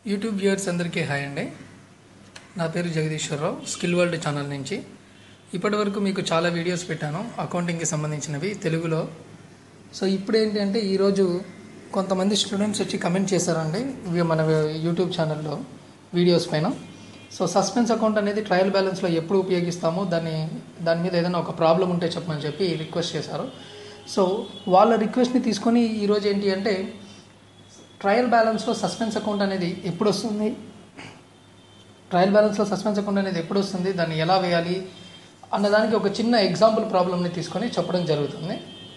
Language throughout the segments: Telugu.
యూట్యూబ్ వ్యూవర్స్ అందరికీ హాయ్ అండి నా పేరు జగదీశ్వరరావు స్కిల్ వరల్డ్ ఛానల్ నుంచి ఇప్పటి వరకు మీకు చాలా వీడియోస్ పెట్టాను అకౌంటింగ్కి సంబంధించినవి తెలుగులో సో ఇప్పుడు ఏంటంటే ఈరోజు కొంతమంది స్టూడెంట్స్ వచ్చి కమెంట్ చేశారండి ఇవి మన యూట్యూబ్ ఛానల్లో వీడియోస్ పైన సో సస్పెన్స్ అకౌంట్ అనేది ట్రయల్ బ్యాలెన్స్లో ఎప్పుడు ఉపయోగిస్తామో దాన్ని దాని మీద ఏదైనా ఒక ప్రాబ్లం ఉంటే చెప్పమని చెప్పి రిక్వెస్ట్ చేశారు సో వాళ్ళ రిక్వెస్ట్ని తీసుకొని ఈరోజు ఏంటి అంటే ట్రయల్ బ్యాలెన్స్లో సస్పెన్స్ అకౌంట్ అనేది ఎప్పుడు వస్తుంది ట్రయల్ బ్యాలెన్స్లో సస్పెన్స్ అకౌంట్ అనేది ఎప్పుడు వస్తుంది దాన్ని ఎలా వేయాలి అన్నదానికి ఒక చిన్న ఎగ్జాంపుల్ ప్రాబ్లమ్ని తీసుకొని చెప్పడం జరుగుతుంది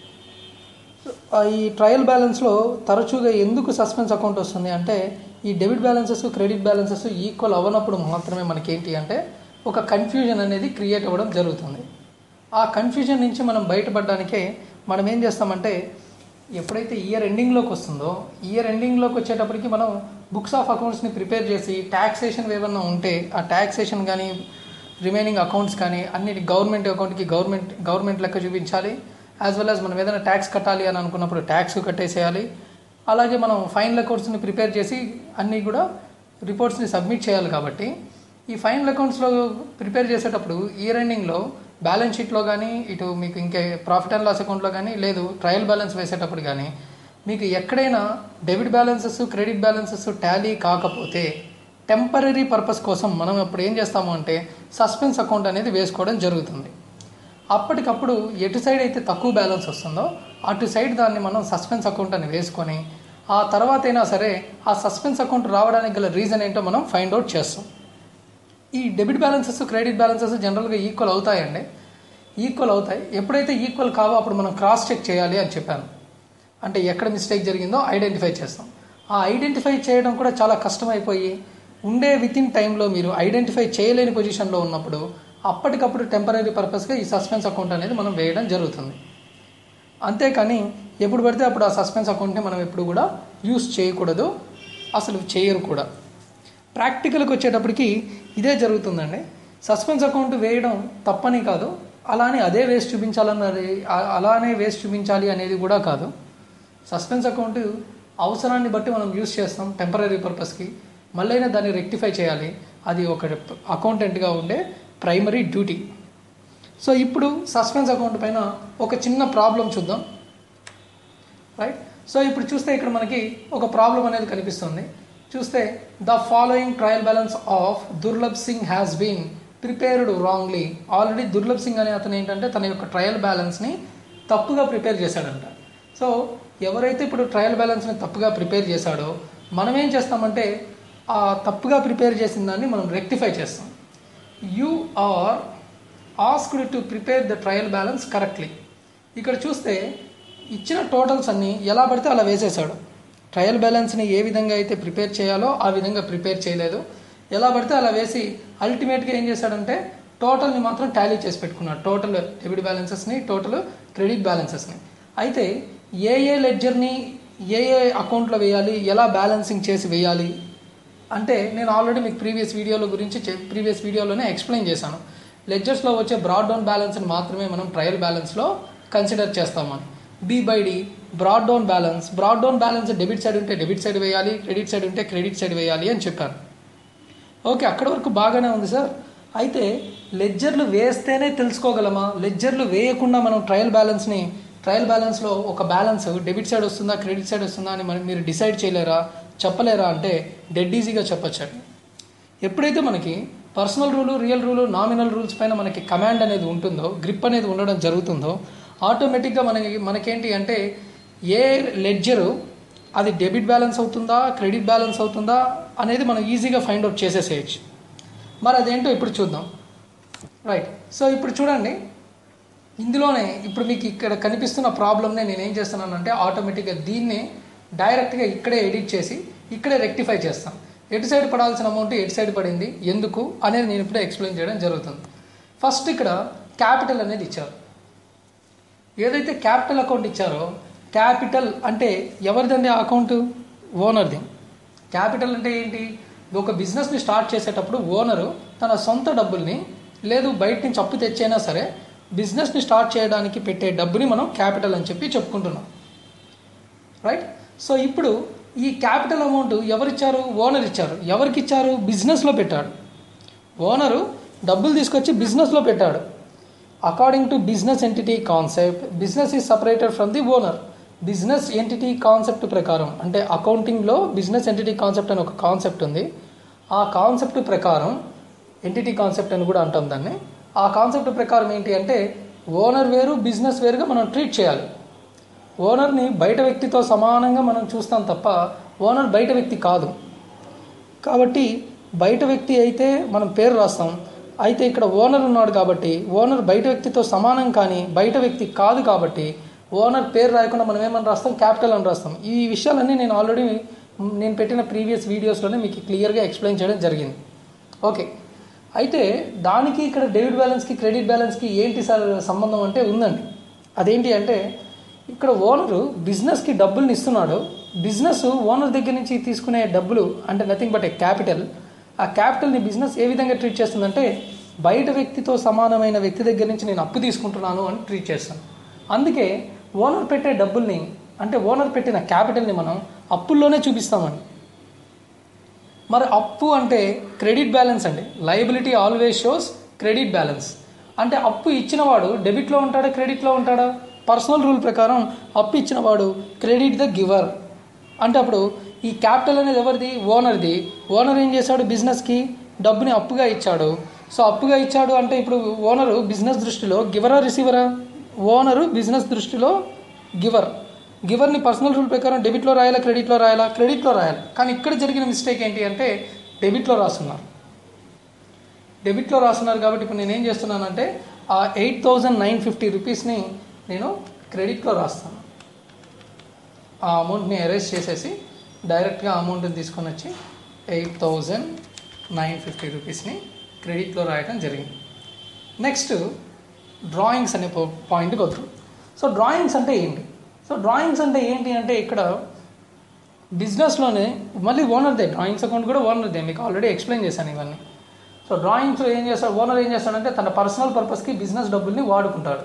సో, ఆ ఈ ట్రయల్ బ్యాలెన్స్లో తరచుగా ఎందుకు సస్పెన్స్ అకౌంట్ వస్తుంది అంటే ఈ debit balances credit balances equal అవ్వనప్పుడు మాత్రమే మనకి ఏంటి అంటే ఒక కన్ఫ్యూజన్ అనేది క్రియేట్ అవ్వడం జరుగుతుంది ఆ కన్ఫ్యూజన్ నుంచి మనం బయటపడడానికే మనం ఏం చేస్తామంటే ఎప్పుడైతే ఇయర్ ఎండింగ్లోకి వస్తుందో ఇయర్ ఎండింగ్లోకి వచ్చేటప్పటికి మనం బుక్స్ ఆఫ్ అకౌంట్స్ని ప్రిపేర్ చేసి ట్యాక్సేషన్ ఏమన్నా ఉంటే ఆ ట్యాక్సేషన్ కానీ రిమైనింగ్ అకౌంట్స్ కానీ అన్ని గవర్నమెంట్ అకౌంట్కి గవర్నమెంట్ గవర్నమెంట్ లెక్క చూపించాలి యాజ్ వెల్ యాజ్ మనం ఏదైనా ట్యాక్స్ కట్టాలి అని అనుకున్నప్పుడు ట్యాక్స్ కట్టేసేయాలి అలాగే మనం ఫైనల్ అకౌంట్స్ని ప్రిపేర్ చేసి అన్నీ కూడా రిపోర్ట్స్ని సబ్మిట్ చేయాలి కాబట్టి ఈ ఫైనల్ అకౌంట్స్లో ప్రిపేర్ చేసేటప్పుడు ఇయర్ ఎండింగ్లో బ్యాలెన్స్ షీట్లో కానీ ఇటు మీకు ఇంకే ప్రాఫిట్ అండ్ లాస్ అకౌంట్లో కానీ లేదు ట్రయల్ బ్యాలెన్స్ వేసేటప్పుడు కానీ మీకు ఎక్కడైనా debit balances credit balances tally కాకపోతే టెంపరీ పర్పస్ కోసం మనం అప్పుడు ఏం చేస్తాము అంటే సస్పెన్స్ అకౌంట్ అనేది వేసుకోవడం జరుగుతుంది అప్పటికప్పుడు ఎటు సైడ్ అయితే తక్కువ బ్యాలెన్స్ వస్తుందో అటు సైడ్ దాన్ని మనం సస్పెన్స్ అకౌంట్ అని వేసుకొని ఆ తర్వాత అయినా సరే ఆ సస్పెన్స్ అకౌంట్ రావడానికి గల రీజన్ ఏంటో మనం ఫైండ్ అవుట్ చేస్తాం ఈ డెబిట్ బ్యాలెన్సెస్ క్రెడిట్ బ్యాలెన్సెస్ జనరల్గా ఈక్వల్ అవుతాయండి ఈక్వల్ అవుతాయి ఎప్పుడైతే ఈక్వల్ కావో అప్పుడు మనం క్రాస్ చెక్ చేయాలి అని చెప్పాను అంటే ఎక్కడ మిస్టేక్ జరిగిందో ఐడెంటిఫై చేస్తాం ఆ ఐడెంటిఫై చేయడం కూడా చాలా కష్టమైపోయి ఉండే విత్ ఇన్ టైంలో మీరు ఐడెంటిఫై చేయలేని పొజిషన్లో ఉన్నప్పుడు అప్పటికప్పుడు టెంపరీ పర్పస్గా ఈ సస్పెన్స్ అకౌంట్ అనేది మనం వేయడం జరుగుతుంది అంతేకాని ఎప్పుడు పడితే అప్పుడు ఆ సస్పెన్స్ అకౌంట్ని మనం ఎప్పుడు కూడా యూస్ చేయకూడదు అసలు చేయరు కూడా ప్రాక్టికల్కి వచ్చేటప్పటికి ఇదే జరుగుతుందండి సస్పెన్స్ అకౌంట్ వేయడం తప్పని కాదు అలానే అదే వేస్ట్ చూపించాలన్నది ఆ- అలానే వేస్ట్ చూపించాలి అనేది కూడా కాదు సస్పెన్స్ అకౌంట్ అవసరాన్ని బట్టి మనం యూస్ చేస్తాం టెంపరీ పర్పస్కి మళ్ళైనా దాన్ని రెక్టిఫై చేయాలి అది ఒక అకౌంటెంట్గా ఉండే ప్రైమరీ డ్యూటీ సో ఇప్పుడు సస్పెన్స్ అకౌంట్ పైన ఒక చిన్న ప్రాబ్లం చూద్దాం రైట్ సో ఇప్పుడు చూస్తే ఇక్కడ మనకి ఒక ప్రాబ్లం అనేది కనిపిస్తుంది చూస్తే the following trial balance of Durlabh Singh has been prepared wrongly already Durlabh Singh అనే అతను ఏంటంటే తన యొక్క ట్రయల్ బ్యాలెన్స్ని తప్పుగా ప్రిపేర్ చేశాడంట సో ఎవరైతే ఇప్పుడు ట్రయల్ బ్యాలెన్స్ని తప్పుగా ప్రిపేర్ చేశాడో మనం ఏం చేస్తామంటే ఆ తప్పుగా ప్రిపేర్ చేసిన దాన్ని మనం రెక్టిఫై చేస్తాం you are asked to prepare the trial balance correctly ఇక్కడ చూస్తే ఇచ్చిన టోటల్స్ అన్ని ఎలా పడితే అలా వేసేసాడు ట్రయల్ బ్యాలెన్స్ని ఏ విధంగా అయితే ప్రిపేర్ చేయాలో ఆ విధంగా ప్రిపేర్ చేయలేదు ఎలా పడితే అలా వేసి అల్టిమేట్గా ఏం చేశాడంటే టోటల్ని మాత్రం టాలీ చేసి పెట్టుకున్నాడు టోటల్ డెబిట్ బ్యాలెన్సెస్ని టోటల్ క్రెడిట్ బ్యాలెన్సెస్ని అయితే ఏ ఏ లెడ్జర్ని ఏ ఏ అకౌంట్లో వేయాలి ఎలా బ్యాలెన్సింగ్ చేసి వేయాలి అంటే నేను ఆల్రెడీ మీకు ప్రీవియస్ వీడియోల గురించి ప్రీవియస్ వీడియోలోనే ఎక్స్ప్లెయిన్ చేశాను లెడ్జర్స్లో వచ్చే బ్రాడ్ డౌన్ బ్యాలెన్స్ని మాత్రమే మనం ట్రయల్ బ్యాలెన్స్లో కన్సిడర్ చేస్తామని B by D brought down balance brought down balance debit side ఉంటే డెబిట్ సైడ్ వేయాలి క్రెడిట్ సైడ్ ఉంటే క్రెడిట్ సైడ్ వేయాలి అని చెప్పాను ఓకే అక్కడ వరకు బాగానే ఉంది సార్ అయితే లెడ్జర్లు వేస్తేనే తెలుసుకోగలమా లెడ్జర్లు వేయకుండా మనం ట్రయల్ బ్యాలెన్స్ని ట్రయల్ బ్యాలెన్స్లో ఒక బ్యాలెన్స్ డెబిట్ సైడ్ వస్తుందా క్రెడిట్ సైడ్ వస్తుందా అని మనం మీరు డిసైడ్ చేయలేరా చెప్పలేరా అంటే డెడ్ ఈజీగా చెప్పొచ్చండి ఎప్పుడైతే మనకి personal rule real rule nominal rules పైన మనకి కమాండ్ అనేది ఉంటుందో గ్రిప్ అనేది ఉండడం జరుగుతుందో ఆటోమేటిక్గా మనకి మనకేంటి అంటే ఏ లెడ్జరు అది డెబిట్ బ్యాలెన్స్ అవుతుందా క్రెడిట్ బ్యాలెన్స్ అవుతుందా అనేది మనం ఈజీగా ఫైండ్ అవుట్ చేసేసేయచ్చు మరి అదేంటో ఇప్పుడు చూద్దాం రైట్ సో ఇప్పుడు చూడండి ఇందులోనే ఇప్పుడు మీకు ఇక్కడ కనిపిస్తున్న ప్రాబ్లమ్నే నేను ఏం చేస్తున్నానంటే ఆటోమేటిక్గా దీన్ని డైరెక్ట్గా ఇక్కడే ఎడిట్ చేసి ఇక్కడే రెక్టిఫై చేస్తాను ఎటు సైడ్ పడాల్సిన అమౌంట్ ఎటు సైడ్ పడింది ఎందుకు అనేది నేను ఇప్పుడే ఎక్స్ప్లెయిన్ చేయడం జరుగుతుంది ఫస్ట్ ఇక్కడ క్యాపిటల్ అనేది ఇచ్చారు ఏదైతే క్యాపిటల్ అకౌంట్ ఇచ్చారో క్యాపిటల్ అంటే ఎవరిదండి ఆ అకౌంట్ ఓనర్ది క్యాపిటల్ అంటే ఏంటి ఒక బిజినెస్ని స్టార్ట్ చేసేటప్పుడు ఓనరు తన సొంత డబ్బుల్ని లేదు బయట నుంచి అప్పు తెచ్చైనా సరే బిజినెస్ని స్టార్ట్ చేయడానికి పెట్టే డబ్బుని మనం క్యాపిటల్ అని చెప్పి చెప్పుకుంటున్నాం రైట్ సో ఇప్పుడు ఈ క్యాపిటల్ అమౌంట్ ఎవరిచ్చారు ఓనర్ ఇచ్చారు ఎవరికి ఇచ్చారు బిజినెస్లో పెట్టాడు ఓనరు డబ్బులు తీసుకొచ్చి బిజినెస్లో పెట్టాడు according to business entity concept business is separated from the owner business entity concept ప్రకారం అంటే అకౌంటింగ్లో బిజినెస్ ఎంటిటీ కాన్సెప్ట్ అని ఒక కాన్సెప్ట్ ఉంది ఆ కాన్సెప్ట్ ప్రకారం ఎంటిటీ కాన్సెప్ట్ అని కూడా అంటాం దాన్ని ఆ కాన్సెప్ట్ ప్రకారం ఏంటి అంటే ఓనర్ వేరు బిజినెస్ వేరుగా మనం ట్రీట్ చేయాలి ఓనర్ని బయట వ్యక్తితో సమానంగా మనం చూస్తాం తప్ప ఓనర్ బయట వ్యక్తి కాదు కాబట్టి బయట వ్యక్తి అయితే మనం పేరు రాస్తాం అయితే ఇక్కడ ఓనర్ ఉన్నాడు కాబట్టి ఓనర్ బయట వ్యక్తితో సమానం కానీ బయట వ్యక్తి కాదు కాబట్టి ఓనర్ పేరు రాయకుండా మనం ఏమని రాస్తాం క్యాపిటల్ అని రాస్తాం ఈ విషయాలన్నీ నేను ఆల్రెడీ నేను పెట్టిన ప్రీవియస్ వీడియోస్లోనే మీకు క్లియర్గా ఎక్స్ప్లెయిన్ చేయడం జరిగింది ఓకే అయితే దానికి ఇక్కడ డెబిట్ బ్యాలెన్స్కి క్రెడిట్ బ్యాలెన్స్కి ఏంటి సార్ సంబంధం అంటే ఉందండి అదేంటి అంటే ఇక్కడ ఓనరు బిజినెస్కి డబ్బుల్ని ఇస్తున్నాడు బిజినెస్ ఓనర్ దగ్గర నుంచి తీసుకునే డబ్బులు అంటే నథింగ్ బట్ ఏ క్యాపిటల్ ఆ క్యాపిటల్ని బిజినెస్ ఏ విధంగా ట్రీట్ చేస్తుందంటే బయట వ్యక్తితో సమానమైన వ్యక్తి దగ్గర నుంచి నేను అప్పు తీసుకుంటున్నాను అని ట్రీట్ చేస్తాను అందుకే ఓనర్ పెట్టే డబ్బుల్ని అంటే ఓనర్ పెట్టిన క్యాపిటల్ని మనం అప్పుల్లోనే చూపిస్తామండి మరి అప్పు అంటే క్రెడిట్ బ్యాలెన్స్ అండి liability always shows credit balance అంటే అప్పు ఇచ్చినవాడు డెబిట్లో ఉంటాడా క్రెడిట్లో ఉంటాడా పర్సనల్ రూల్ ప్రకారం అప్పు ఇచ్చినవాడు క్రెడిట్ ద గివర్ అంటే అప్పుడు ఈ క్యాపిటల్ అనేది ఎవరిది ఓనర్ది ఓనర్ ఏం చేశాడు బిజినెస్కి డబ్బుని అప్పుగా ఇచ్చాడు సో అప్పుగా ఇచ్చాడు అంటే ఇప్పుడు ఓనరు బిజినెస్ దృష్టిలో గివరా రిసీవరా ఓనరు బిజినెస్ దృష్టిలో గివర్ గివర్ని పర్సనల్ రూల్ ప్రకారం డెబిట్లో రాయాలా క్రెడిట్లో రాయాలా క్రెడిట్లో రాయాలి కానీ ఇక్కడ జరిగిన మిస్టేక్ ఏంటి అంటే డెబిట్లో రాస్తున్నారు డెబిట్లో రాస్తున్నారు కాబట్టి ఇప్పుడు నేను ఏం చేస్తున్నానంటే ఆ ఎయిట్ థౌజండ్ నైన్ ఫిఫ్టీ రూపీస్ని నేను క్రెడిట్లో రాస్తాను ఆ అమౌంట్ని అరేంజ్ చేసేసి డైరెక్ట్గా అమౌంట్ని తీసుకొని వచ్చి ఎయిట్ థౌజండ్ నైన్ ఫిఫ్టీ రూపీస్ని క్రెడిట్లో రాయడం జరిగింది నెక్స్ట్ డ్రాయింగ్స్ అనే పాయింట్కి వద్దాం సో డ్రాయింగ్స్ అంటే ఏంటి సో డ్రాయింగ్స్ అంటే ఏంటి అంటే ఇక్కడ బిజినెస్లోనే మళ్ళీ ఓనర్దే డ్రాయింగ్స్ అకౌంట్ కూడా ఓనర్దే మీకు ఆల్రెడీ ఎక్స్ప్లెయిన్ చేశాను ఇవన్నీ సో డ్రాయింగ్స్ ఏం చేస్తాడు ఓనర్ ఏం చేస్తాడంటే తన పర్సనల్ పర్పస్కి బిజినెస్ డబ్బుల్ని వాడుకుంటాడు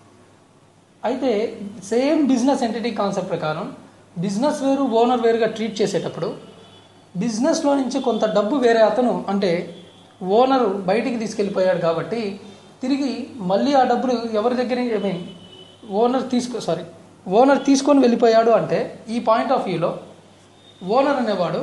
అయితే సేమ్ బిజినెస్ ఎంటిటీ కాన్సెప్ట్ ప్రకారం బిజినెస్ వేరు ఓనర్ వేరుగా ట్రీట్ చేసేటప్పుడు బిజినెస్లో నుంచి కొంత డబ్బు వేరే అతను అంటే ఓనర్ బయటికి తీసుకెళ్ళిపోయాడు కాబట్టి తిరిగి మళ్ళీ ఆ డబ్బులు ఎవరి దగ్గర ఐ మీన్ ఓనర్ తీసుకో సారీ ఓనర్ తీసుకొని వెళ్ళిపోయాడు అంటే ఈ పాయింట్ ఆఫ్ వ్యూలో ఓనర్ అనేవాడు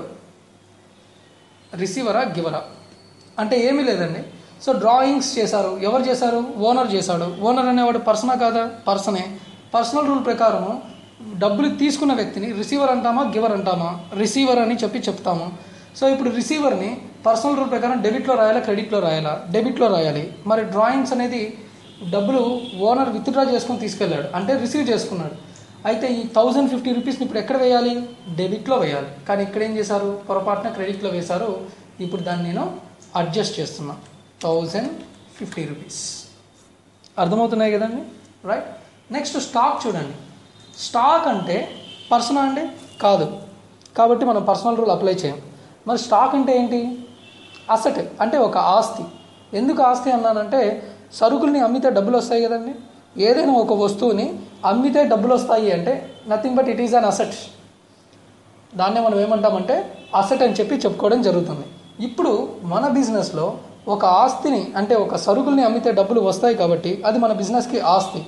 రిసీవరా గివరా అంటే ఏమీ లేదండి సో డ్రాయింగ్స్ చేశారు ఎవరు చేశారు ఓనర్ చేశాడు ఓనర్ అనేవాడు పర్సనా కాదా పర్సనే పర్సనల్ రూల్ ప్రకారము డబ్బులు తీసుకున్న వ్యక్తిని రిసీవర్ అంటామా గివర్ అంటామా రిసీవర్ అని చెప్పి చెప్తాము సో ఇప్పుడు రిసీవర్ని పర్సనల్ రూల్ ప్రకారం డెబిట్లో రాయాలా క్రెడిట్లో రాయాలా డెబిట్లో రాయాలి మరి డ్రాయింగ్స్ అనేది డబ్బులు ఓనర్ విత్డ్రా చేసుకొని తీసుకెళ్ళాడు అంటే రిసీవ్ చేసుకున్నాడు అయితే ఈ థౌజండ్ ఫిఫ్టీ రూపీస్ని ఇప్పుడు ఎక్కడ వేయాలి డెబిట్లో వేయాలి కానీ ఇక్కడ ఏం చేశారు పొరపాటున క్రెడిట్లో వేశారు ఇప్పుడు దాన్ని నేను అడ్జస్ట్ చేస్తున్నా థౌజండ్ ఫిఫ్టీ రూపీస్ అర్థమవుతున్నాయి కదండి రైట్ నెక్స్ట్ స్టాక్ చూడండి స్టాక్ అంటే పర్సనా అండి కాదు కాబట్టి మనం పర్సనల్ రూల్ అప్లై చేయం మరి స్టాక్ అంటే ఏంటి అసెట్ అంటే ఒక ఆస్తి ఎందుకు ఆస్తి అన్నానంటే సరుకుల్ని అమ్మితే డబ్బులు వస్తాయి కదండి ఏదైనా ఒక వస్తువుని అమ్మితే డబ్బులు వస్తాయి అంటే nothing but it is an asset దాన్నే మనం ఏమంటామంటే అసెట్ అని చెప్పి చెప్పుకోవడం జరుగుతుంది ఇప్పుడు మన బిజినెస్లో ఒక ఆస్తిని అంటే ఒక సరుకుల్ని అమ్మితే డబ్బులు వస్తాయి కాబట్టి అది మన బిజినెస్కి ఆస్తి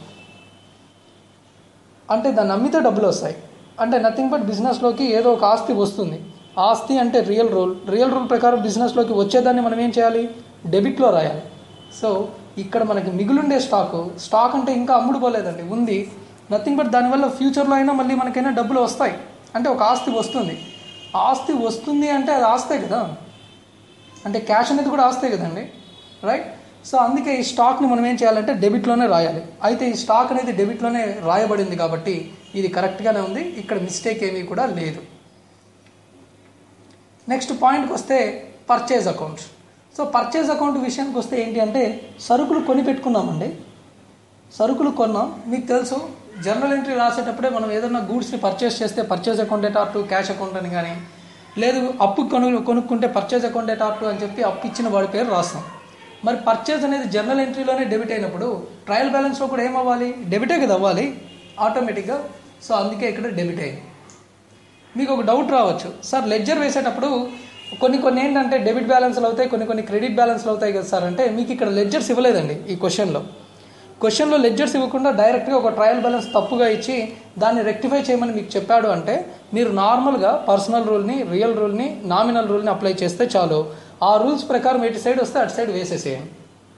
అంటే దాన్ని అమ్మితే డబ్బులు వస్తాయి అంటే నథింగ్ బట్ బిజినెస్లోకి ఏదో ఒక ఆస్తి వస్తుంది ఆస్తి అంటే రియల్ రూల్ రియల్ రూల్ ప్రకారం బిజినెస్లోకి వచ్చేదాన్ని మనం ఏం చేయాలి డెబిట్లో రాయాలి సో ఇక్కడ మనకి మిగులుండే స్టాకు స్టాక్ అంటే ఇంకా అమ్ముడు పోలేదండి ఉంది నథింగ్ బట్ దానివల్ల ఫ్యూచర్లో అయినా మళ్ళీ మనకైనా డబ్బులు వస్తాయి అంటే ఒక ఆస్తి వస్తుంది ఆస్తి వస్తుంది అంటే అది ఆస్తే కదా అంటే క్యాష్ అనేది కూడా ఆస్తే కదండి రైట్ సో అందుకే ఈ స్టాక్ని మనం ఏం చేయాలంటే డెబిట్లోనే రాయాలి అయితే ఈ స్టాక్ అనేది డెబిట్లోనే రాయబడింది కాబట్టి ఇది కరెక్ట్గానే ఉంది ఇక్కడ మిస్టేక్ ఏమీ కూడా లేదు నెక్స్ట్ పాయింట్కి వస్తే purchase account so purchase account విషయానికి వస్తే ఏంటి అంటే సరుకులు కొని పెట్టుకున్నామండి సరుకులు కొన్నాం మీకు తెలుసు జనరల్ ఎంట్రీ రాసేటప్పుడే మనం ఏదైనా గూడ్స్ని పర్చేస్ చేస్తే పర్చేజ్ అకౌంట్ ఎటార్ టు క్యాష్ అకౌంట్ అని కానీ లేదు అప్పు కొను కొనుక్కుంటే పర్చేజ్ అకౌంట్ ఎటార్ టు అని చెప్పి అప్పు ఇచ్చిన వాడి పేరు రాస్తాం మరి పర్చేజ్ అనేది జనరల్ ఎంట్రీలోనే డెబిట్ అయినప్పుడు ట్రయల్ బ్యాలెన్స్లో కూడా ఏమవ్వాలి డెబిటే కదా అవ్వాలి ఆటోమేటిక్గా సో అందుకే ఇక్కడ డెబిట్ అయింది మీకు ఒక డౌట్ రావచ్చు సార్ లెడ్జర్ వేసేటప్పుడు కొన్ని కొన్ని ఏంటంటే డెబిట్ బ్యాలెన్స్లు అవుతాయి కొన్ని కొన్ని క్రెడిట్ బ్యాలెన్స్లు అవుతాయి కదా సార్ అంటే మీకు ఇక్కడ లెడ్జర్స్ ఇవ్వలేదండి ఈ క్వశ్చన్లో క్వశ్చన్లో లెడ్జర్స్ ఇవ్వకుండా డైరెక్ట్గా ఒక ట్రయల్ బ్యాలెన్స్ తప్పుగా ఇచ్చి దాన్ని రెక్టిఫై చేయమని మీకు చెప్పాడు అంటే మీరు నార్మల్గా పర్సనల్ రూల్ని రియల్ రూల్ని నామినల్ రూల్ని అప్లై చేస్తే చాలు ఆ రూల్స్ ప్రకారం ఎటు సైడ్ వస్తే అటు సైడ్ వేసేసేయండి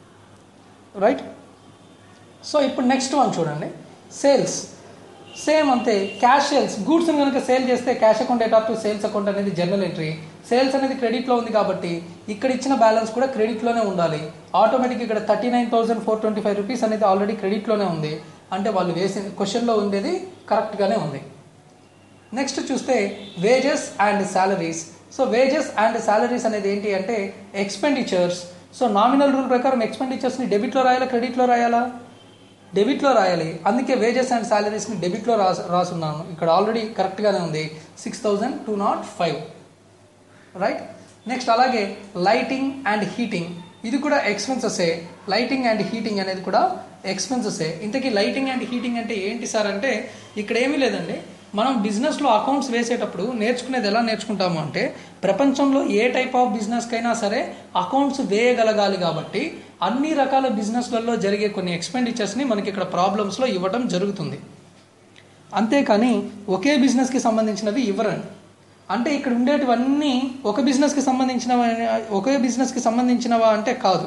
రైట్ సో ఇప్పుడు నెక్స్ట్ వన్ చూడండి సేల్స్ సేమ్ అంతే క్యాష్ సేల్స్ గూడ్స్ కనుక సేల్ చేస్తే cash account date of to sales account అనేది జనరల్ ఎంట్రీ సేల్స్ అనేది క్రెడిట్లో ఉంది కాబట్టి ఇక్కడ ఇచ్చిన బ్యాలెన్స్ కూడా క్రెడిట్లోనే ఉండాలి ఆటోమేటిక్ ఇక్కడ thirty nine thousand four twenty five rupees అనేది ఆల్రెడీ క్రెడిట్లోనే ఉంది అంటే వాళ్ళు వేసిన క్వశ్చన్లో ఉండేది కరెక్ట్గానే ఉంది నెక్స్ట్ చూస్తే wages and salaries so wages and salaries అనేది ఏంటి అంటే ఎక్స్పెండిచర్స్ సో నామినల్ రూల్ ప్రకారం ఎక్స్పెండిచర్స్ని డెబిట్లో రాయాలా క్రెడిట్లో రాయాలా డెబిట్లో రాయాలి అందుకే వేజెస్ అండ్ శాలరీస్ని డెబిట్లో రాసి రాసున్నాను ఇక్కడ ఆల్రెడీ కరెక్ట్గానే ఉంది six thousand two nought five right next అలాగే లైటింగ్ అండ్ హీటింగ్ ఇది కూడా ఎక్స్పెన్సెసే లైటింగ్ అండ్ హీటింగ్ అనేది కూడా ఎక్స్పెన్సెసే ఇంతకీ లైటింగ్ అండ్ హీటింగ్ అంటే ఏంటి సార్ అంటే ఇక్కడ ఏమీ లేదండి మనం బిజినెస్లో అకౌంట్స్ వేసేటప్పుడు నేర్చుకునేది ఎలా నేర్చుకుంటాము అంటే ప్రపంచంలో ఏ టైప్ ఆఫ్ బిజినెస్కైనా సరే అకౌంట్స్ వేయగలగాలి కాబట్టి అన్ని రకాల బిజినెస్లలో జరిగే కొన్ని ఎక్స్పెండిచర్స్ని మనకి ఇక్కడ ప్రాబ్లమ్స్లో ఇవ్వడం జరుగుతుంది అంతేకాని ఒకే బిజినెస్కి సంబంధించినవి ఇవ్వరండి అంటే ఇక్కడ ఉండేటివన్నీ ఒక బిజినెస్కి సంబంధించినవ ఒకే బిజినెస్కి సంబంధించినవా అంటే కాదు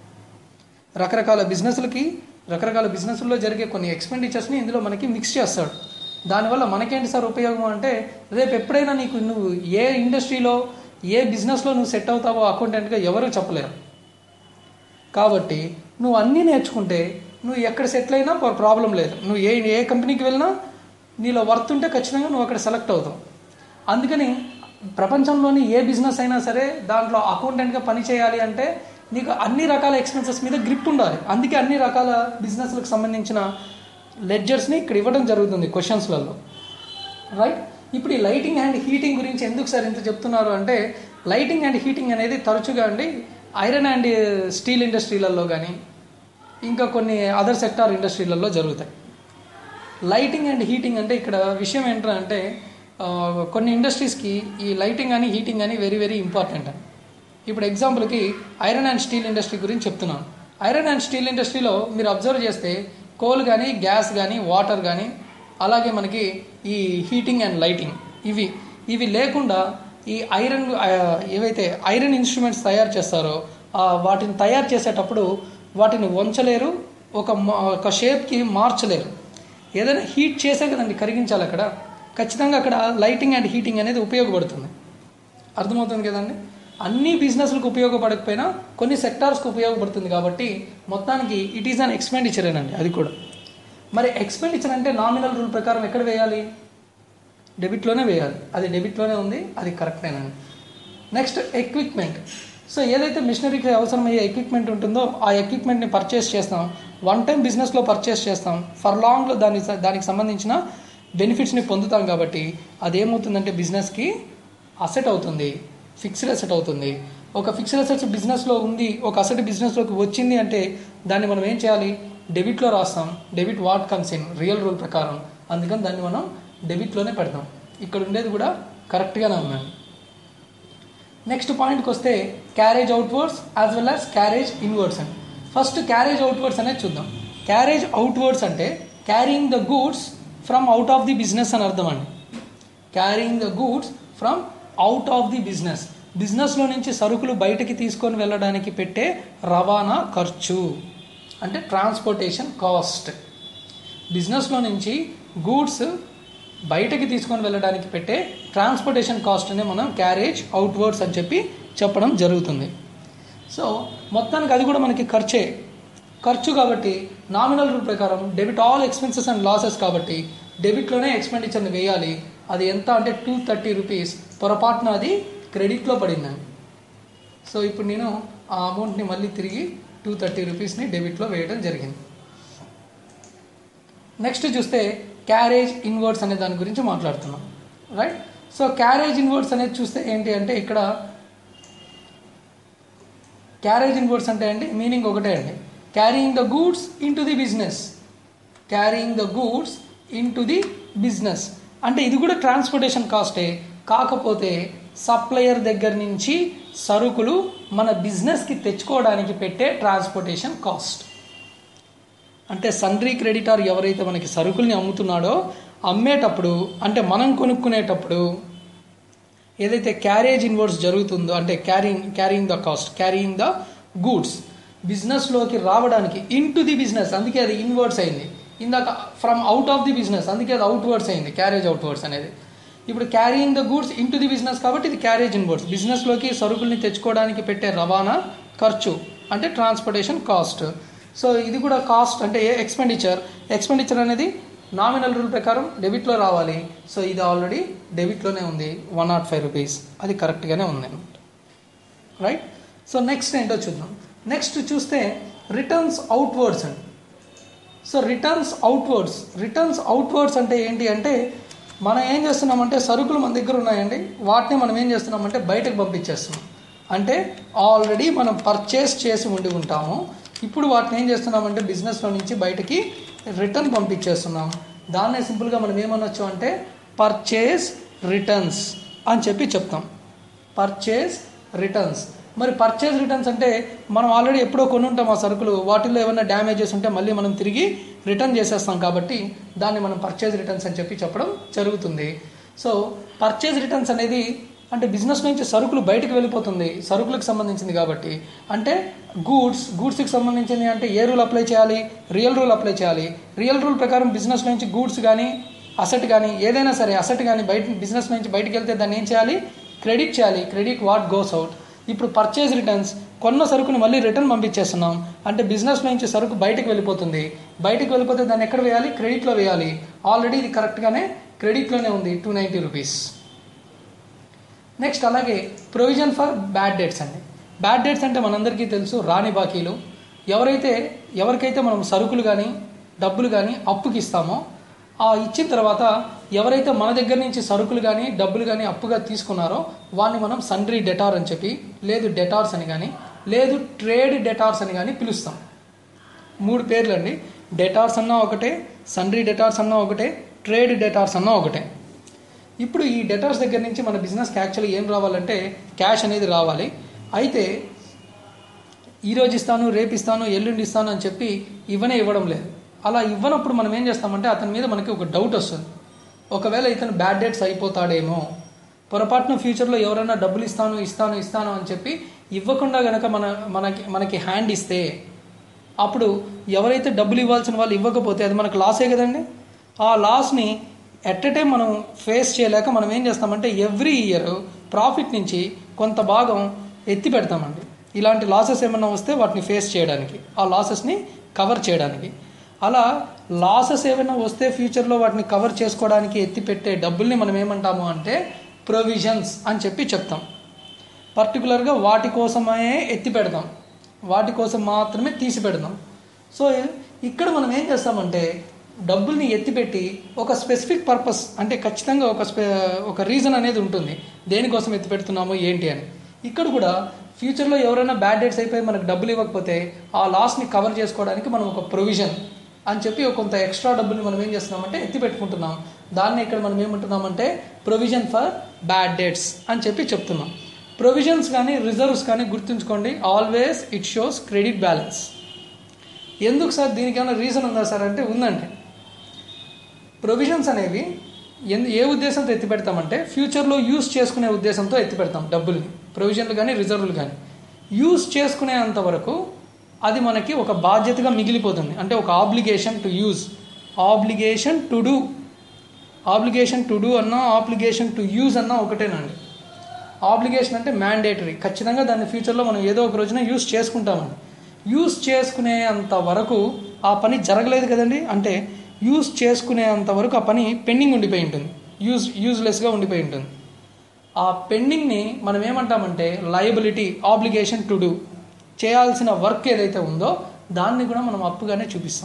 రకరకాల బిజినెస్లకి రకరకాల బిజినెస్లో జరిగే కొన్ని ఎక్స్పెండిచర్స్ని ఇందులో మనకి మిక్స్ చేస్తాడు దానివల్ల మనకేంటి సార్ ఉపయోగం అంటే రేపు ఎప్పుడైనా నీకు నువ్వు ఏ ఇండస్ట్రీలో ఏ బిజినెస్లో నువ్వు సెట్ అవుతావో అకౌంటెంట్గా ఎవరు చెప్పలేరు కాబట్టి నువ్వు అన్నీ నేర్చుకుంటే నువ్వు ఎక్కడ సెటిల్ అయినా ప్రాబ్లం లేదు నువ్వు ఏ ఏ కంపెనీకి వెళ్ళినా నీలో వర్త్ ఉంటే ఖచ్చితంగా నువ్వు అక్కడ సెలెక్ట్ అవుతావు అందుకని ప్రపంచంలోని ఏ బిజినెస్ అయినా సరే దాంట్లో అకౌంటెంట్గా పని చేయాలి అంటే నీకు అన్ని రకాల ఎక్స్పెన్సెస్ మీద గ్రిప్ ఉండాలి అందుకే అన్ని రకాల బిజినెస్లకు సంబంధించిన లెడ్జర్స్ని ఇక్కడ ఇవ్వడం జరుగుతుంది క్వశ్చన్స్లలో రైట్ ఇప్పుడు ఈ లైటింగ్ అండ్ హీటింగ్ గురించి ఎందుకు సార్ ఇంత చెప్తున్నారు అంటే లైటింగ్ అండ్ హీటింగ్ అనేది తరచుగా అండి ఐరన్ అండ్ స్టీల్ ఇండస్ట్రీలలో కానీ ఇంకా కొన్ని అదర్ సెక్టార్ ఇండస్ట్రీలలో జరుగుతాయి లైటింగ్ అండ్ హీటింగ్ అంటే ఇక్కడ విషయం ఏంటంటే అంటే ఆ, కొన్ని ఇండస్ట్రీస్కి ఈ లైటింగ్ అని హీటింగ్ అని వెరీ వెరీ ఇంపార్టెంట్ అని ఇప్పుడు ఎగ్జాంపుల్కి ఐరన్ అండ్ స్టీల్ ఇండస్ట్రీ గురించి చెప్తున్నాను ఐరన్ అండ్ స్టీల్ ఇండస్ట్రీలో మీరు అబ్జర్వ్ చేస్తే కోల్ కానీ గ్యాస్ కానీ వాటర్ కానీ అలాగే మనకి ఈ హీటింగ్ అండ్ లైటింగ్ ఇవి ఇవి లేకుండా ఈ ఐరన్ ఆ, ఏవైతే ఐరన్ ఇన్స్ట్రుమెంట్స్ తయారు చేస్తారో ఆ, వాటిని తయారు చేసేటప్పుడు వాటిని వంచలేరు ఒక మా- ఒక షేప్కి మార్చలేరు ఏదైనా హీట్ చేసే కదండి కరిగించాలి అక్కడ ఖచ్చితంగా అక్కడ లైటింగ్ అండ్ హీటింగ్ అనేది ఉపయోగపడుతుంది అర్థమవుతుంది కదండి అన్ని బిజినెస్లకు ఉపయోగపడకపోయినా కొన్ని సెక్టార్స్కి ఉపయోగపడుతుంది కాబట్టి మొత్తానికి ఇట్ ఈస్ అన్ ఎక్స్పెండిచర్ అండి అది కూడా మరి ఎక్స్పెండిచర్ అంటే నామినల్ రూల్ ప్రకారం ఎక్కడ వేయాలి డెబిట్లోనే వేయాలి అది డెబిట్లోనే ఉంది అది కరెక్టేనండి నెక్స్ట్ ఎక్విప్మెంట్ సో ఏదైతే మిషనరీకి అవసరమయ్యే ఎక్విప్మెంట్ ఉంటుందో ఆ ఎక్విప్మెంట్ని పర్చేస్ చేస్తాం వన్ టైం బిజినెస్లో పర్చేస్ చేస్తాం ఫర్ లాంగ్లో దాని దానికి సంబంధించిన బెనిఫిట్స్ని పొందుతాం కాబట్టి అదేమవుతుందంటే బిజినెస్కి అసెట్ అవుతుంది ఫిక్స్డ్ అసెట్ అవుతుంది ఒక ఫిక్స్డ్ అసెట్స్ బిజినెస్లో ఉంది ఒక అసెట్ బిజినెస్లోకి వచ్చింది అంటే దాన్ని మనం ఏం చేయాలి డెబిట్లో రాస్తాం debit what comes in real rule ప్రకారం అందుకని దాన్ని మనం డెబిట్లోనే పెడతాం ఇక్కడ ఉండేది కూడా కరెక్ట్గానే ఉందండి నెక్స్ట్ పాయింట్కి వస్తే carriage outwards as well as carriage inwards అని ఫస్ట్ క్యారేజ్ అవుట్వర్డ్స్ అనేది చూద్దాం క్యారేజ్ అవుట్వర్డ్స్ అంటే carrying the goods from out of the business అని అర్థం అండి carrying the goods from out of the business బిజినెస్లో నుంచి సరుకులు బయటకి తీసుకొని వెళ్ళడానికి పెట్టే రవాణా ఖర్చు అంటే ట్రాన్స్పోర్టేషన్ కాస్ట్ బిజినెస్లో నుంచి గూడ్స్ బయటకి తీసుకొని వెళ్ళడానికి పెట్టే ట్రాన్స్పోర్టేషన్ కాస్ట్ అనే మనం క్యారేజ్ అవుట్వర్డ్స్ అని చెప్పి చెప్పడం జరుగుతుంది సో మొత్తానికి అది కూడా మనకి ఖర్చే ఖర్చు కాబట్టి నామినల్ రూల్ ప్రకారం debit all expenses and losses కాబట్టి డెబిట్లోనే ఎక్స్పెండిచర్ని వేయాలి అది ఎంత అంటే టూ థర్టీ రూపీస్ పొరపాటున అది క్రెడిట్లో పడిందండి సో ఇప్పుడు నేను ఆ అమౌంట్ని మళ్ళీ తిరిగి టూ థర్టీ రూపీస్ని డెబిట్లో వేయడం జరిగింది నెక్స్ట్ చూస్తే క్యారేజ్ ఇన్వర్డ్స్ అనే దాని గురించి మాట్లాడుతున్నాం రైట్ సో క్యారేజ్ ఇన్వర్డ్స్ అనేది చూస్తే ఏంటి అంటే ఇక్కడ క్యారేజ్ ఇన్వర్డ్స్ అంటే అండి మీనింగ్ ఒకటే అండి carrying the goods into the business carrying the goods into the business అంటే ఇది కూడా ట్రాన్స్పోర్టేషన్ కాస్టే కాకపోతే సప్లయర్ దగ్గర నుంచి సరుకులు మన బిజినెస్కి తెచ్చుకోవడానికి పెట్టే ట్రాన్స్పోర్టేషన్ కాస్ట్ అంటే సన్రీ క్రెడిటార్ ఎవరైతే మనకి సరుకుల్ని అమ్ముతున్నాడో అమ్మేటప్పుడు అంటే మనం కొనుక్కునేటప్పుడు ఏదైతే క్యారేజ్ ఇన్వర్స్ జరుగుతుందో అంటే carrying carrying the cost carrying the goods బిజినెస్లోకి రావడానికి ఇన్ టు ది బిజినెస్ అందుకే అది ఇన్వర్డ్స్ అయింది ఇందాక from out of the business అందుకే అది అవుట్వర్డ్స్ అయింది క్యారేజ్ అవుట్వర్డ్స్ అనేది ఇప్పుడు carrying the goods into the business కాబట్టి ఇది క్యారేజ్ ఇన్వర్డ్స్ బిజినెస్లోకి సరుకుల్ని తెచ్చుకోవడానికి పెట్టే రవాణా ఖర్చు అంటే ట్రాన్స్పోర్టేషన్ కాస్ట్ సో ఇది కూడా కాస్ట్ అంటే ఎక్స్పెండిచర్ ఎక్స్పెండిచర్ అనేది నామినల్ రూల్ ప్రకారం డెబిట్లో రావాలి సో ఇది ఆల్రెడీ డెబిట్లోనే ఉంది వన్ నాట్ ఫైవ్ రూపీస్ అది కరెక్ట్గానే ఉంది అనమాట రైట్ సో నెక్స్ట్ ఏంటో చూద్దాం నెక్స్ట్ చూస్తే రిటర్న్స్ అవుట్వర్డ్స్ అండి so returns outwards returns outwards అంటే ఏంటి అంటే మనం ఏం చేస్తున్నామంటే సరుకులు మన దగ్గర ఉన్నాయండి వాటిని మనం ఏం చేస్తున్నామంటే బయటకు పంపించేస్తున్నాం అంటే ఆల్రెడీ మనం పర్చేస్ చేసి ఉండి ఉంటాము ఇప్పుడు వాటిని ఏం చేస్తున్నామంటే బిజినెస్లో నుంచి బయటకి రిటర్న్ పంపించేస్తున్నాం దాన్నే సింపుల్గా మనం ఏమనొచ్చు అంటే పర్చేస్ రిటర్న్స్ అని చెప్పి చెప్తాం పర్చేస్ రిటర్న్స్ మరి పర్చేజ్ రిటర్న్స్ అంటే మనం ఆల్రెడీ ఎప్పుడో కొని ఉంటాం ఆ సరుకులు వాటిల్లో ఏమైనా డ్యామేజెస్ ఉంటే మళ్ళీ మనం తిరిగి రిటర్న్ చేసేస్తాం కాబట్టి దాన్ని మనం పర్చేజ్ రిటర్న్స్ అని చెప్పి చెప్పడం జరుగుతుంది సో పర్చేజ్ రిటర్న్స్ అనేది అంటే బిజినెస్ నుంచి సరుకులు బయటకు వెళ్ళిపోతుంది సరుకులకు సంబంధించింది కాబట్టి అంటే గూడ్స్ గూడ్స్కి సంబంధించింది అంటే ఏ రూల్ అప్లై చేయాలి రియల్ రూల్ అప్లై చేయాలి రియల్ రూల్ ప్రకారం బిజినెస్ నుంచి గూడ్స్ కానీ అసెట్ కానీ ఏదైనా సరే అసెట్ కానీ బయట బిజినెస్ నుంచి బయటకు వెళ్తే దాన్ని ఏం చేయాలి క్రెడిట్ చేయాలి క్రెడిట్ వాట్ గోస్ అవుట్ ఇప్పుడు పర్చేజ్ రిటర్న్స్ కొన్న సరుకుని మళ్ళీ రిటర్న్ పంపించేస్తున్నాం అంటే బిజినెస్ నుంచి సరుకు బయటకు వెళ్ళిపోతుంది బయటకు వెళ్ళిపోతే దాన్ని ఎక్కడ వేయాలి క్రెడిట్లో వేయాలి ఆల్రెడీ ఇది కరెక్ట్గానే క్రెడిట్లోనే ఉంది టూ నైంటీ రూపీస్ నెక్స్ట్ అలాగే ప్రొవిజన్ ఫర్ బ్యాడ్ డేట్స్ అండి బ్యాడ్ డేట్స్ అంటే మనందరికీ తెలుసు రాని బాకీలు ఎవరైతే ఎవరికైతే మనం సరుకులు కానీ డబ్బులు కానీ అప్పుకి ఇస్తామో ఆ ఇచ్చిన తర్వాత ఎవరైతే మన దగ్గర నుంచి సరుకులు కానీ డబ్బులు కానీ అప్పుగా తీసుకున్నారో వాడిని మనం సండ్రీ డెటార్ అని చెప్పి లేదు డెటార్స్ అని కానీ లేదు ట్రేడ్ డెటార్స్ అని కానీ పిలుస్తాం మూడు పేర్లు అండి డెటార్స్ అన్నా ఒకటే సండ్రీ డెటార్స్ అన్నా ఒకటే ట్రేడ్ డెటార్స్ అన్నా ఒకటే ఇప్పుడు ఈ డెటార్స్ దగ్గర నుంచి మన బిజినెస్కి యాక్చువల్లీ ఏం రావాలంటే క్యాష్ అనేది రావాలి అయితే ఈరోజు ఇస్తాను రేపు ఇస్తాను ఎల్లుండి ఇస్తాను అని చెప్పి ఇవ్వనే ఇవ్వడం లేదు అలా ఇవ్వనప్పుడు మనం ఏం చేస్తామంటే అతని మీద మనకి ఒక డౌట్ వస్తుంది ఒకవేళ ఇతను బ్యాడ్ డేట్స్ అయిపోతాడేమో పొరపాటున ఫ్యూచర్లో ఎవరైనా డబ్బులు ఇస్తాను ఇస్తాను ఇస్తాను అని చెప్పి ఇవ్వకుండా గనక మన మనకి మనకి హ్యాండ్ ఇస్తే అప్పుడు ఎవరైతే డబ్బులు ఇవ్వాల్సిన వాళ్ళు ఇవ్వకపోతే అది మనకు లాసే కదండి ఆ లాస్ని ఎట్ ఎ టైం మనం ఫేస్ చేయలేక మనం ఏం చేస్తామంటే ఎవ్రీ ఇయర్ ప్రాఫిట్ నుంచి కొంత భాగం ఎత్తి పెడతామండి ఇలాంటి లాసెస్ ఏమైనా వస్తే వాటిని ఫేస్ చేయడానికి ఆ లాసెస్ని కవర్ చేయడానికి అలా లాసెస్ ఏమైనా వస్తే ఫ్యూచర్లో వాటిని కవర్ చేసుకోవడానికి ఎత్తి పెట్టే డబ్బుల్ని మనం ఏమంటాము అంటే ప్రొవిజన్స్ అని చెప్పి చెప్తాం పర్టికులర్గా వాటి కోసమే ఎత్తి పెడతాం వాటి కోసం మాత్రమే తీసి పెడతాం సో ఇక్కడ మనం ఏం చేస్తామంటే డబ్బుల్ని ఎత్తిపెట్టి ఒక స్పెసిఫిక్ పర్పస్ అంటే ఖచ్చితంగా ఒక స్పె ఒక రీజన్ అనేది ఉంటుంది దేనికోసం ఎత్తి పెడుతున్నాము ఏంటి అని ఇక్కడ కూడా ఫ్యూచర్లో ఎవరైనా బ్యాడ్ డేట్స్ అయిపోయి మనకు డబ్బులు ఇవ్వకపోతే ఆ లాస్ని కవర్ చేసుకోవడానికి మనం ఒక ప్రొవిజన్ అని చెప్పి ఒక కొంత ఎక్స్ట్రా డబ్బుల్ని మనం ఏం చేస్తున్నామంటే ఎత్తి పెట్టుకుంటున్నాం దాన్ని ఇక్కడ మనం ఏమంటున్నామంటే ప్రొవిజన్ ఫర్ బ్యాడ్ డేట్స్ అని చెప్పి చెప్తున్నాం ప్రొవిజన్స్ కానీ రిజర్వ్స్ కానీ గుర్తుంచుకోండి always it shows credit balance ఎందుకు సార్ దీనికి ఏమైనా రీజన్ ఉందా సార్ అంటే ఉందండి ప్రొవిజన్స్ అనేవి ఎందు ఏ ఉద్దేశంతో ఎత్తి పెడతామంటే ఫ్యూచర్లో యూస్ చేసుకునే ఉద్దేశంతో ఎత్తి పెడతాం డబ్బుల్ని ప్రొవిజన్లు కానీ రిజర్వ్లు కానీ యూస్ చేసుకునేంత వరకు అది మనకి ఒక బాధ్యతగా మిగిలిపోతుంది అంటే ఒక obligation to use obligation to do obligation to do అన్నా ఆబ్లిగేషన్ టు యూజ్ అన్నా ఒకటేనండి ఆబ్లిగేషన్ అంటే మ్యాండేటరీ ఖచ్చితంగా దాన్ని ఫ్యూచర్లో మనం ఏదో ఒక రోజున యూస్ చేసుకుంటామండి యూస్ చేసుకునేంత వరకు ఆ పని జరగలేదు కదండి అంటే యూస్ చేసుకునేంత వరకు ఆ పని పెండింగ్ ఉండిపోయి ఉంటుంది యూజ్ యూజ్లెస్గా ఉండిపోయి ఉంటుంది ఆ పెండింగ్ని మనం ఏమంటామంటే లయబిలిటీ ఆబ్లిగేషన్ టు డూ చేయాల్సిన వర్క్ ఏదైతే ఉందో దాన్ని కూడా మనం అప్పుగానే చూపిస్తాం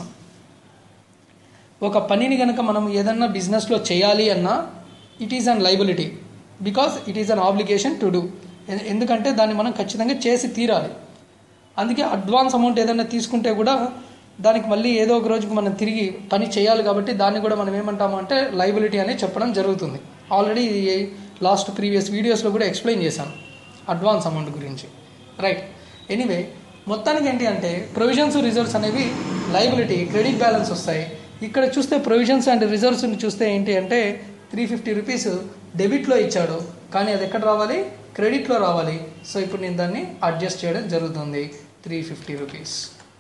ఒక పనిని కనుక మనం ఏదన్నా బిజినెస్లో చేయాలి అన్నా it is an liability because it is an obligation to do ఎందుకంటే దాన్ని మనం ఖచ్చితంగా చేసి తీరాలి అందుకే అడ్వాన్స్ అమౌంట్ ఏదైనా తీసుకుంటే కూడా దానికి మళ్ళీ ఏదో ఒక రోజుకి మనం తిరిగి పని చేయాలి కాబట్టి దాన్ని కూడా మనం ఏమంటాము అంటే లైబిలిటీ అని చెప్పడం జరుగుతుంది ఆల్రెడీ లాస్ట్ ప్రీవియస్ వీడియోస్లో కూడా ఎక్స్ప్లెయిన్ చేశాను అడ్వాన్స్ అమౌంట్ గురించి రైట్ ఎనీవే మొత్తానికి ఏంటి అంటే ప్రొవిజన్స్ రిజర్వ్స్ అనేవి లైబిలిటీ క్రెడిట్ బ్యాలెన్స్ వస్తాయి ఇక్కడ చూస్తే ప్రొవిజన్స్ అండ్ రిజర్వ్స్ని చూస్తే ఏంటి అంటే త్రీ ఫిఫ్టీ రూపీస్ డెబిట్లో ఇచ్చాడు కానీ అది ఎక్కడ రావాలి క్రెడిట్లో రావాలి సో ఇప్పుడు నేను దాన్ని అడ్జస్ట్ చేయడం జరుగుతుంది త్రీ ఫిఫ్టీ రూపీస్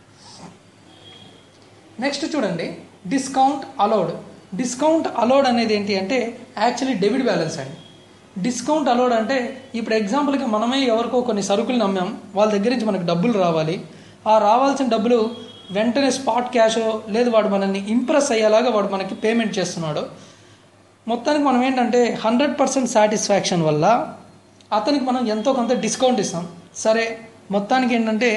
నెక్స్ట్ చూడండి డిస్కౌంట్ అలౌడ్ డిస్కౌంట్ అలౌడ్ అనేది ఏంటి అంటే యాక్చువల్లీ డెబిట్ బ్యాలెన్స్ అండి డిస్కౌంట్ అలౌడ్ అంటే ఇప్పుడు ఎగ్జాంపుల్కి మనమే ఎవరికో కొన్ని సరుకులు నమ్మాం వాళ్ళ దగ్గర నుంచి మనకు డబ్బులు రావాలి ఆ రావాల్సిన డబ్బులు వెంటనే స్పాట్ క్యాష్ లేదు వాడు మనల్ని ఇంప్రెస్ అయ్యేలాగా వాడు మనకి పేమెంట్ చేస్తున్నాడు మొత్తానికి మనం ఏంటంటే హండ్రెడ్ పర్సెంట్ సాటిస్ఫాక్షన్ వల్ల అతనికి మనం ఎంతో కొంత డిస్కౌంట్ ఇస్తాం సరే మొత్తానికి ఏంటంటే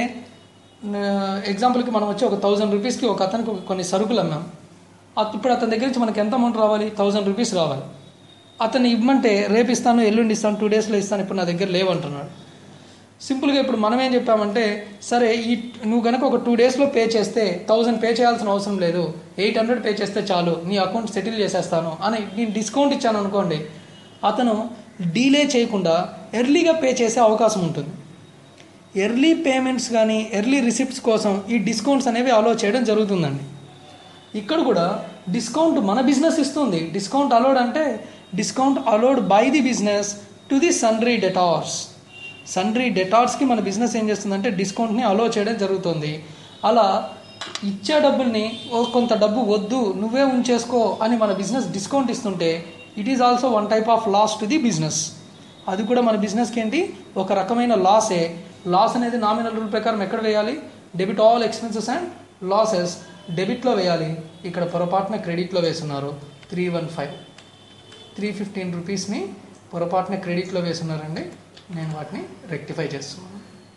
ఎగ్జాంపుల్కి మనం వచ్చి ఒక థౌజండ్ రూపీస్కి ఒక అతనికి ఒక కొన్ని సరుకులు అమ్మాం అత- ఇప్పుడు అతని దగ్గర నుంచి మనకి ఎంత అమౌంట్ రావాలి థౌజండ్ రూపీస్ రావాలి అతన్ని ఇవ్వమంటే రేపు ఇస్తాను ఎల్లుండి ఇస్తాను టూ డేస్లో ఇస్తాను ఇప్పుడు నా దగ్గర లేవంటున్నాడు సింపుల్గా ఇప్పుడు మనం ఏం చెప్పామంటే సరే ఈ నువ్వు కనుక ఒక టూ డేస్లో పే చేస్తే థౌజండ్ పే చేయాల్సిన అవసరం లేదు ఎయిట్ హండ్రెడ్ పే చేస్తే చాలు నీ అకౌంట్ సెటిల్ చేసేస్తాను అని నేను డిస్కౌంట్ ఇచ్చాను అనుకోండి అతను డీలే చేయకుండా ఎర్లీగా పే చేసే అవకాశం ఉంటుంది ఎర్లీ పేమెంట్స్ కానీ ఎర్లీ రిసిప్ట్స్ కోసం ఈ డిస్కౌంట్స్ అనేవి అలో చేయడం జరుగుతుందండి ఇక్కడ కూడా డిస్కౌంట్ మన బిజినెస్ ఇస్తుంది డిస్కౌంట్ అలౌడ్ అంటే discount allowed by the business to the sundry debtors sundry డెటార్స్కి మన బిజినెస్ ఏం చేస్తుందంటే డిస్కౌంట్ని అలో చేయడం జరుగుతుంది అలా ఇచ్చే డబ్బుల్ని ఓ కొంత డబ్బు వద్దు నువ్వే ఉంచేసుకో అని మన బిజినెస్ డిస్కౌంట్ ఇస్తుంటే it is also one type of loss to the business అది కూడా మన బిజినెస్కి ఏంటి ఒక రకమైన లాసే లాస్ అనేది నామినల్ రూల్ ప్రకారం ఎక్కడ వేయాలి debit all expenses and losses డెబిట్లో వేయాలి ఇక్కడ పొరపాటున క్రెడిట్లో వేస్తున్నారు three one five three fifteen రూపీస్ని పొరపాటున క్రెడిట్లో వేస్తున్నారండి నేను వాటిని రెక్టిఫై చేస్తున్నాను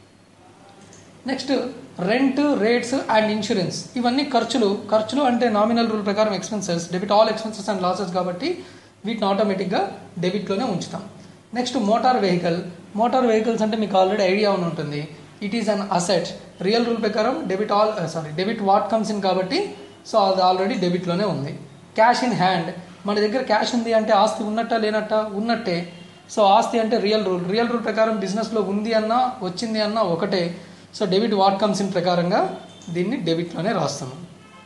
next rent rates and insurance ఇవన్నీ ఖర్చులు ఖర్చులు అంటే నామినల్ రూల్ ప్రకారం expenses debit all expenses and losses కాబట్టి వీటిని ఆటోమేటిక్గా డెబిట్లోనే ఉంచుతాం next motor vehicle motor vehicles అంటే మీకు ఆల్రెడీ ఐడియా అని ఉంటుంది it is an asset real rule ప్రకారం debit all sorry debit what comes in కాబట్టి సో అది ఆల్రెడీ డెబిట్లోనే ఉంది క్యాష్ ఇన్ హ్యాండ్ మన దగ్గర క్యాష్ ఉంది అంటే ఆస్తి ఉన్నట్ట లేనట్ట ఉన్నట్టే సో ఆస్తి అంటే రియల్ రూల్ రియల్ రూల్ ప్రకారం బిజినెస్లో ఉంది అన్నా వచ్చింది అన్నా ఒకటే so debit what comes in ప్రకారంగా దీన్ని డెబిట్లోనే రాస్తాము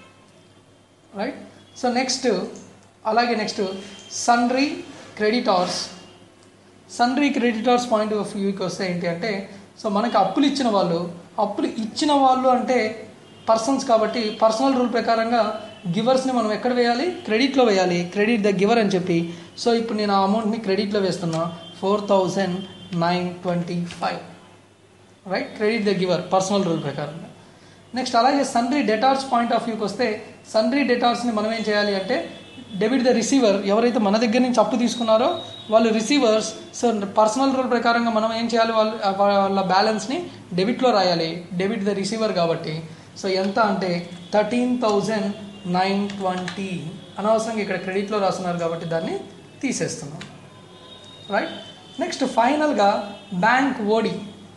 రైట్ సో నెక్స్ట్ అలాగే next sundry creditors sundry creditors point of వ్యూకి వస్తే ఏంటి అంటే సో మనకి అప్పులు ఇచ్చిన వాళ్ళు అప్పులు ఇచ్చిన వాళ్ళు అంటే పర్సన్స్ కాబట్టి పర్సనల్ రూల్ ప్రకారంగా గివర్స్ని మనం ఎక్కడ వేయాలి క్రెడిట్లో వేయాలి క్రెడిట్ ద గివర్ అని చెప్పి సో ఇప్పుడు నేను ఆ అమౌంట్ని క్రెడిట్లో వేస్తున్నా four thousand nine twenty five right credit the giver personal rule ప్రకారంగా నెక్స్ట్ అలాగే సన్రీ డెటార్స్ పాయింట్ ఆఫ్ వ్యూకి వస్తే సన్రీ డెటార్స్ని మనం ఏం చేయాలి అంటే డెబిట్ ద రిసీవర్ ఎవరైతే మన దగ్గర నుంచి అప్పు తీసుకున్నారో వాళ్ళు రిసీవర్స్ సో పర్సనల్ రూల్ ప్రకారంగా మనం ఏం చేయాలి వాళ్ళు వాళ్ళ బ్యాలెన్స్ని డెబిట్లో రాయాలి డెబిట్ ద రిసీవర్ కాబట్టి సో ఎంత అంటే థర్టీన్ థౌజండ్ నైన్ ట్వంటీ అనవసరంగా ఇక్కడ క్రెడిట్లో రాస్తున్నారు కాబట్టి దాన్ని తీసేస్తున్నాం రైట్ నెక్స్ట్ ఫైనల్గా bank OD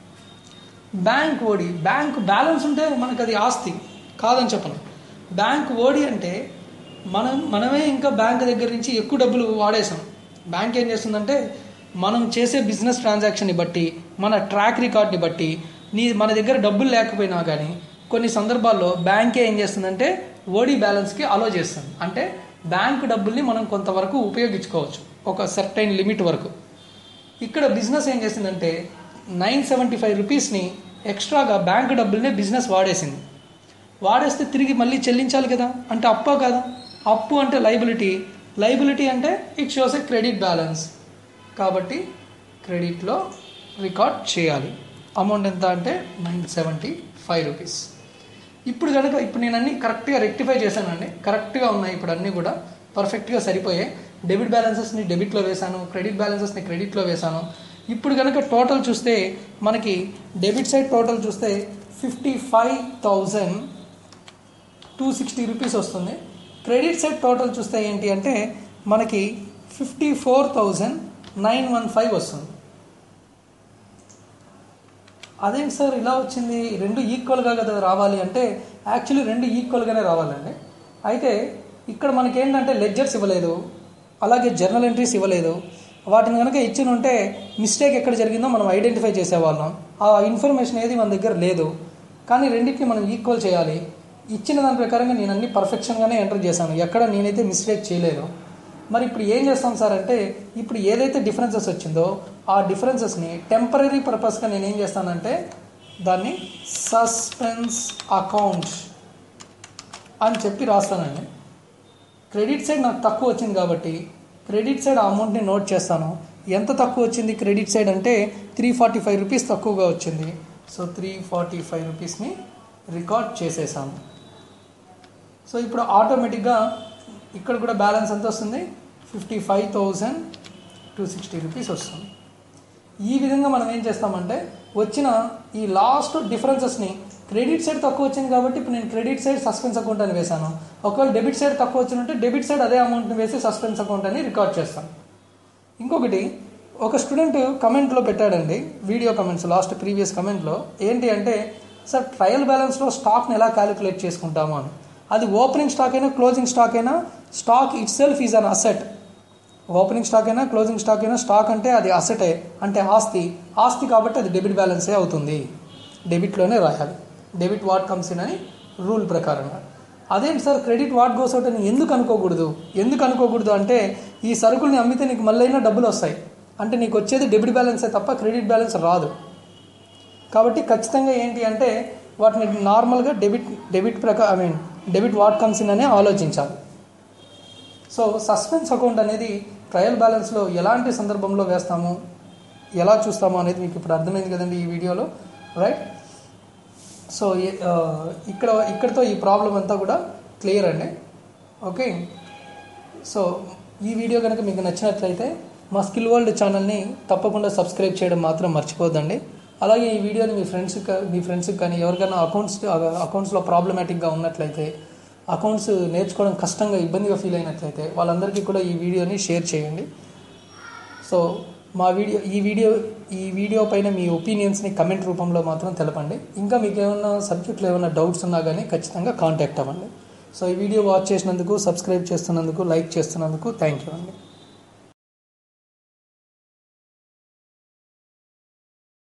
bank OD bank balance ఉంటే మనకు అది ఆస్తి కాదని చెప్పను బ్యాంక్ ఓడి అంటే మనం మనమే ఇంకా బ్యాంక్ దగ్గర నుంచి ఎక్కువ డబ్బులు వాడేసాం బ్యాంక్ ఏం చేస్తుందంటే మనం చేసే బిజినెస్ ట్రాన్సాక్షన్ని బట్టి మన ట్రాక్ రికార్డ్ని బట్టి నీ మన దగ్గర డబ్బులు లేకపోయినా కానీ కొన్ని సందర్భాల్లో బ్యాంకే ఏం చేస్తుందంటే ఓడి బ్యాలెన్స్కి అలో చేస్తుంది అంటే బ్యాంక్ డబ్బుల్ని మనం కొంతవరకు ఉపయోగించుకోవచ్చు ఒక సర్టైన్ లిమిట్ వరకు ఇక్కడ బిజినెస్ ఏం చేసిందంటే నైన్ సెవెంటీ ఫైవ్ రూపీస్ని ఎక్స్ట్రాగా బ్యాంక్ డబ్బుల్నే బిజినెస్ వాడేసింది వాడేస్తే తిరిగి మళ్ళీ చెల్లించాలి కదా అంటే అప్ప కదా అప్పు అంటే లైబిలిటీ లైబిలిటీ అంటే it shows a credit balance కాబట్టి క్రెడిట్లో రికార్డ్ చేయాలి అమౌంట్ ఎంత అంటే నైన్ సెవెంటీ ఫైవ్ రూపీస్ ఇప్పుడు కనుక ఇప్పుడు నేను అన్ని కరెక్ట్గా రెక్టిఫై చేశానండి కరెక్ట్గా ఉన్నాయి ఇప్పుడు అన్నీ కూడా పర్ఫెక్ట్గా సరిపోయాయి డెబిట్ బ్యాలెన్సెస్ని డెబిట్లో వేశాను క్రెడిట్ బ్యాలెన్సెస్ని క్రెడిట్లో వేశాను ఇప్పుడు కనుక టోటల్ చూస్తే మనకి డెబిట్ సైడ్ టోటల్ చూస్తే fifty five thousand two sixty rupees వస్తుంది క్రెడిట్ సైడ్ టోటల్ చూస్తే ఏంటి అంటే మనకి fifty four thousand nine one five వస్తుంది అదేంటి సార్ ఇలా వచ్చింది రెండు ఈక్వల్గా కదా రావాలి అంటే యాక్చువల్లీ రెండు ఈక్వల్గానే రావాలండి అయితే ఇక్కడ మనకేంటంటే లెడ్జర్స్ ఇవ్వలేదు అలాగే జర్నల్ ఎంట్రీస్ ఇవ్వలేదు వాటిని కనుక ఇచ్చిన ఉంటే మిస్టేక్ ఎక్కడ జరిగిందో మనం ఐడెంటిఫై చేసేవాళ్ళం ఆ ఇన్ఫర్మేషన్ ఏది మన దగ్గర లేదు కానీ రెండింటిని మనం ఈక్వల్ చేయాలి ఇచ్చిన దాని ప్రకారంగా నేను అన్ని పర్ఫెక్షన్గానే ఎంటర్ చేశాను ఎక్కడ నేనైతే మిస్టేక్ చేయలేదు మరి ఇప్పుడు ఏం చేస్తాం సార్ అంటే ఇప్పుడు ఏదైతే డిఫరెన్సెస్ వచ్చిందో ఆ డిఫరెన్సెస్ని టెంపరీ పర్పస్గా నేను ఏం చేస్తానంటే దాన్ని సస్పెన్స్ అకౌంట్ అని చెప్పి రాస్తానండి క్రెడిట్ సైడ్ నాకు తక్కువ వచ్చింది కాబట్టి క్రెడిట్ సైడ్ ఆ అమౌంట్ని నోట్ చేస్తాను ఎంత తక్కువ వచ్చింది క్రెడిట్ సైడ్ అంటే త్రీ ఫార్టీ ఫైవ్ రూపీస్ తక్కువగా వచ్చింది సో త్రీ ఫార్టీ ఫైవ్ రూపీస్ని రికార్డ్ చేసేసాను సో ఇప్పుడు ఆటోమేటిక్గా ఇక్కడ కూడా బ్యాలెన్స్ ఎంత వస్తుంది fifty five thousand two sixty rupees వస్తుంది ఈ విధంగా మనం ఏం చేస్తామంటే వచ్చిన ఈ లాస్ట్ డిఫరెన్సెస్ని క్రెడిట్ సైడ్ తక్కువ వచ్చింది కాబట్టి ఇప్పుడు నేను క్రెడిట్ సైడ్ సస్పెన్స్ అకౌంట్ అని వేశాను ఒకవేళ డెబిట్ సైడ్ తక్కువ వచ్చినట్టే డెబిట్ సైడ్ అదే అమౌంట్ని వేసి సస్పెన్స్ అకౌంట్ అని రికార్డ్ చేస్తాను ఇంకొకటి ఒక స్టూడెంట్ కమెంట్లో పెట్టాడండి వీడియో కమెంట్స్ లాస్ట్ ప్రీవియస్ కమెంట్లో ఏంటి అంటే సార్ ట్రయల్ బ్యాలెన్స్లో స్టాక్ని ఎలా క్యాలిక్యులేట్ చేసుకుంటాము అని అది ఓపెనింగ్ స్టాక్ అయినా క్లోజింగ్ స్టాక్ అయినా stock itself is an asset opening stock అయినా క్లోజింగ్ స్టాక్ అయినా స్టాక్ అంటే అది అసెటే అంటే ఆస్తి ఆస్తి కాబట్టి అది డెబిట్ బ్యాలెన్సే అవుతుంది డెబిట్లోనే రాయాలి డెబిట్ వాట్ కమ్స్ ఇన్ అని రూల్ ప్రకారంగా అదేంటి sir credit what goes out అని ఎందుకు అనుకోకూడదు ఎందుకు అనుకోకూడదు అంటే ఈ సరుకుల్ని అమ్మితే నీకు మళ్ళైనా డబ్బులు వస్తాయి అంటే నీకు వచ్చేది డెబిట్ బ్యాలెన్సే తప్ప క్రెడిట్ బ్యాలెన్స్ రాదు కాబట్టి ఖచ్చితంగా ఏంటి అంటే వాటిని నార్మల్గా డెబిట్ డెబిట్ ప్రకారం I mean debit what comes in అనే ఆలోచించాలి సో సస్పెన్స్ అకౌంట్ అనేది ట్రయల్ బ్యాలెన్స్లో ఎలాంటి సందర్భంలో వేస్తాము ఎలా చూస్తాము అనేది మీకు ఇప్పుడు అర్థమైంది కదండి ఈ వీడియోలో రైట్ సో ఇక్కడ ఇక్కడతో ఈ ప్రాబ్లం అంతా కూడా క్లియర్ అండి ఓకే సో ఈ వీడియో కనుక మీకు నచ్చినట్లయితే మా స్కిల్ వరల్డ్ ఛానల్ని తప్పకుండా సబ్స్క్రైబ్ చేయడం మాత్రం మర్చిపోద్దండి అలాగే ఈ వీడియోని మీ ఫ్రెండ్స్ మీ ఫ్రెండ్స్కి కానీ ఎవరికైనా అకౌంట్స్ అకౌంట్స్లో ప్రాబ్లమాటిక్గా ఉన్నట్లయితే అకౌంట్స్ నేర్చుకోవడం కష్టంగా ఇబ్బందిగా ఫీల్ అయినట్లయితే వాళ్ళందరికీ కూడా ఈ వీడియోని షేర్ చేయండి సో మా వీడియో ఈ వీడియో ఈ వీడియో పైన మీ ఒపీనియన్స్ని కమెంట్ రూపంలో మాత్రం తెలపండి ఇంకా మీకు ఏమైనా సబ్జెక్ట్లో ఏమైనా డౌట్స్ ఉన్నా కానీ ఖచ్చితంగా కాంటాక్ట్ అవ్వండి సో ఈ వీడియో వాచ్ చేసినందుకు సబ్స్క్రైబ్ చేస్తున్నందుకు లైక్ చేస్తున్నందుకు థ్యాంక్ యూ అండి